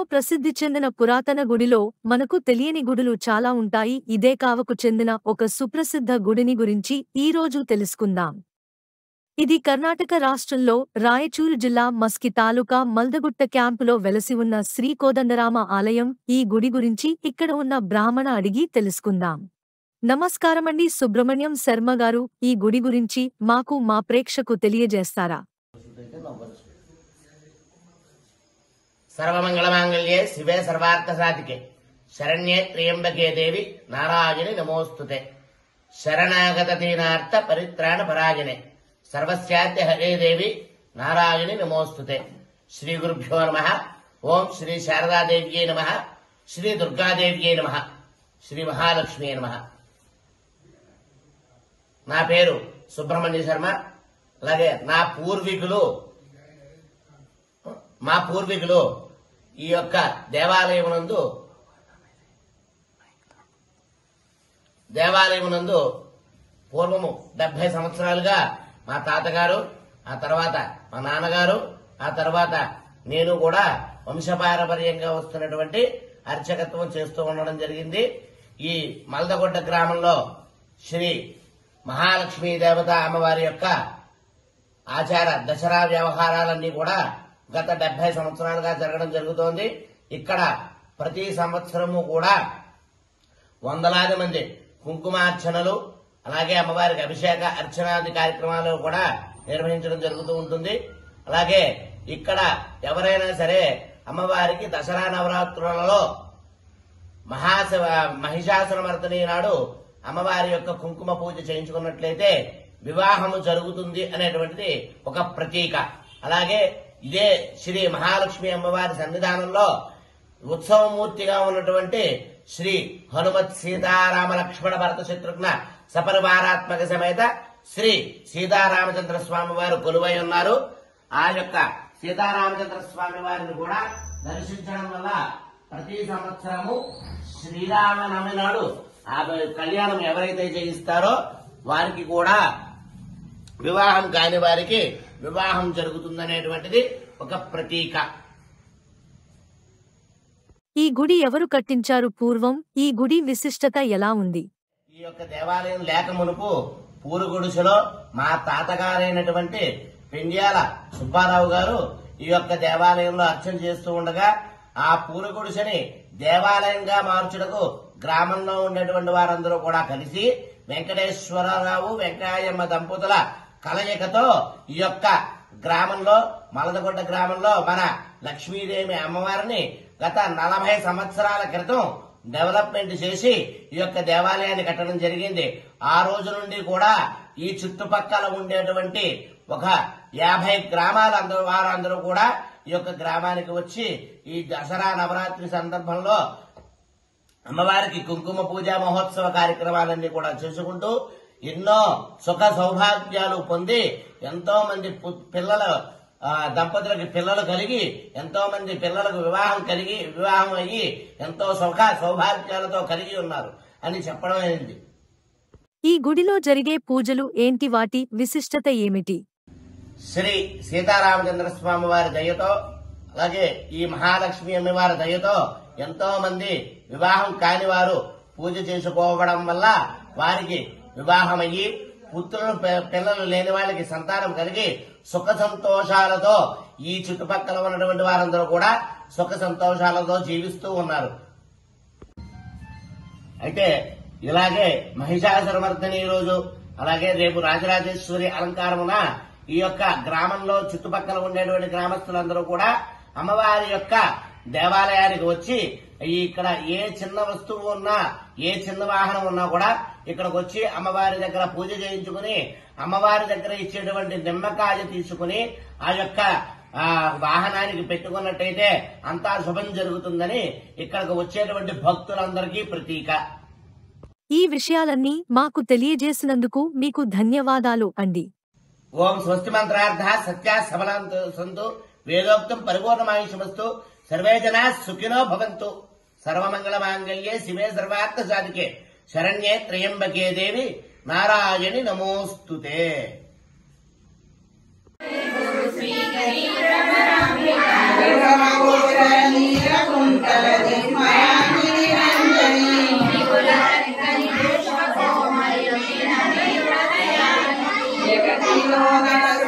ప్రసిద్ధి చెందిన పురాతన గుడిలో మనకు తెలియని గుడులు చాలా ఉంటాయి ఇదే కావకు చెందిన ఒక సుప్రసిద్ధ గుడిని గురించి ఈ రోజు తెలుసుకుందాం ఇది కర్ణాటక రాష్ట్రంలో రాయచూరు జిల్లా మస్కి తాలూకా మల్దగుట్ట క్యాంపులో వెలసి ఉన్న శ్రీ కోదండరామ ఆలయం ఈ గుడి గురించి ఇక్కడ ఉన్న బ్రాహ్మణ అడిగి తెలుసుకుందాం నమస్కారమండి సుబ్రహ్మణ్యం శర్మ గారు ఈ గుడి గురించి మాకు మా ప్రేక్షకు తెలియజేస్తారా సర్వమంగళమాంగళ్యే శివే సర్వార్థ సాధికే శరణ్యే త్రియంబకే దేవి నారాయణి నమోస్తుతే శరణాగత దీనార్థ పరిత్రాణ పరాయణే సర్వస్యాద్య హరే దేవి నారాయణి నమోస్తుతే శ్రీ గురుభ్యో నమ ఓం శ్రీ శారదాదేవ్యై నమ శ్రీ దుర్గాదేవ్యై నమ శ్రీ మహాలక్ష్మీ నమ నా పేరు సుబ్రహ్మణ్య శర్మ అలాగే నా పూర్వీకులు మా పూర్వీకులు ఈ యొక్క దేవాలయమునందు దేవాలయమునందు పూర్వము డెబ్బై సంవత్సరాలుగా మా తాతగారు ఆ తర్వాత మా నాన్నగారు ఆ తర్వాత నేను కూడా వంశపారపర్యంగా వస్తున్నటువంటి అర్చకత్వం చేస్తూ ఉండడం జరిగింది ఈ మల్దగొడ్డ గ్రామంలో శ్రీ మహాలక్ష్మీ దేవత అమ్మవారి యొక్క ఆచార దసరా వ్యవహారాలన్నీ కూడా గత డెబ్బై సంవత్సరాలుగా జరగడం జరుగుతోంది ఇక్కడ ప్రతి సంవత్సరము కూడా వందలాది మంది కుంకుమార్చనలు అలాగే అమ్మవారికి అభిషేక అర్చనాది కార్యక్రమాలు కూడా నిర్వహించడం జరుగుతూ ఉంటుంది అలాగే ఇక్కడ ఎవరైనా సరే అమ్మవారికి దసరా నవరాత్రులలో మహాశివ మహిషాసురమర్దని నాడు అమ్మవారి యొక్క కుంకుమ పూజ చేయించుకున్నట్లయితే వివాహము జరుగుతుంది అనేటువంటిది ఒక ప్రతీక అలాగే ఇదే శ్రీ మహాలక్ష్మి అమ్మవారి సన్నిధానంలో ఉత్సవమూర్తిగా ఉన్నటువంటి శ్రీ హనుమత్ సీతారామ లక్ష్మణ భరత శత్రుఘ్న సపరివారాత్మక సమేత శ్రీ సీతారామచంద్ర స్వామి వారు కొలువై ఉన్నారు ఆ యొక్క సీతారామచంద్ర స్వామి వారిని కూడా దర్శించడం వల్ల ప్రతి సంవత్సరము శ్రీరామనవమి నాడు ఆ కళ్యాణం ఎవరైతే చేయిస్తారో వారికి కూడా వివాహం కాని వారికి వివాహం జరుగుతుందనేటువంటిది ఒక ప్రతీక ఈ గుడి ఎవరు కట్టించారు పూర్వం ఈ గుడి విశిష్టత ఎలా ఉంది ఈ యొక్క దేవాలయం లేక మునుపు పూరుగుడిసెలో మా తాతగారైనటువంటి పెండ్యాల సుబ్బారావు గారు ఈ యొక్క దేవాలయంలో అర్చన చేస్తూ ఉండగా ఆ పూరుగుడిసెని దేవాలయంగా మార్చుటకు గ్రామంలో ఉండేటువంటి వారందరూ కూడా కలిసి వెంకటేశ్వరరావు వెంకయ్యమ్మ దంపతుల కలయికతో ఈ యొక్క గ్రామంలో మలదగొడ్డ గ్రామంలో మన లక్ష్మీదేవి అమ్మవారిని గత నలభై సంవత్సరాల క్రితం డెవలప్మెంట్ చేసి ఈ యొక్క దేవాలయాన్ని కట్టడం జరిగింది ఆ రోజు నుండి కూడా ఈ చుట్టుపక్కల ఉండేటువంటి ఒక యాభై గ్రామాల అందరూ వారందరూ కూడా ఈ యొక్క గ్రామానికి వచ్చి ఈ దసరా నవరాత్రి సందర్భంలో అమ్మవారికి కుంకుమ పూజ మహోత్సవ కార్యక్రమాలన్నీ కూడా చేసుకుంటూ ఎన్నో సుఖ సౌభాగ్యాలు పొంది ఎంతో మంది పు- పిల్లల ఆ, దంపతులకి పిల్లలు కలిగి ఎంతో మంది పిల్లలకు వివాహం కలిగి వివాహం అయ్యి ఎంతో సుఖ సౌభాగ్యాలతో కలిగి ఉన్నారు అని చెప్పడం అయింది ఈ గుడిలో జరిగే పూజలు ఏంటి వాటి విశిష్టత ఏమిటి శ్రీ సీతారామచంద్ర స్వామి వారి దయతో అలాగే ఈ మహాలక్ష్మి అమ్మవారి దయతో ఎంతో మంది వివాహం కాని వారు పూజ చేసుకోవడం వల్ల వారికి వివాహం అయ్యి పుత్రులు పి- పిల్లలు లేని వాళ్ళకి సంతానం కలిగి సుఖ సంతోషాలతో ఈ చుట్టుపక్కల ఉన్నటువంటి వారందరూ కూడా సుఖ సంతోషాలతో జీవిస్తూ ఉన్నారు అయితే ఇలాగే మహిషాసురమర్దని ఈ రోజు అలాగే రేపు రాజరాజేశ్వరి అలంకారమున ఈ యొక్క గ్రామంలో చుట్టుపక్కల ఉండేటువంటి గ్రామస్తులందరూ కూడా అమ్మవారి యొక్క దేవాలయానికి వచ్చి ఈ ఇక్కడ ఏ చిన్న వస్తువు ఉన్నా ఏ చిన్న వాహనం ఉన్నా కూడా ఇక్కడికి వచ్చి అమ్మవారి దగ్గర పూజ చేయించుకుని అమ్మవారి దగ్గర ఇచ్చేటువంటి నిమ్మకాయ తీసుకుని ఆ యొక్క ఆ వాహనానికి పెట్టుకున్నట్టయితే అంతా శుభం జరుగుతుందని ఇక్కడికి వచ్చేటువంటి భక్తులందరికీ ప్రతీక ఈ విషయాలన్నీ మాకు తెలియజేసినందుకు మీకు ధన్యవాదాలు అండి ఓం స్వస్తి మంత్రార్థ సత్యా సబలంతు సంతు వేదోక్తం పరిపూర్ణమాయుషమస్తు సర్వే జనా సుఖినో భవంతు సర్వమంగళ మాంగళ్యే శివే సర్వార్థ సాధికే శరణ్యే త్రయంబకే దేవి నారాయణి నమోస్తుతే శ్రీ గణపతిలో గణపతి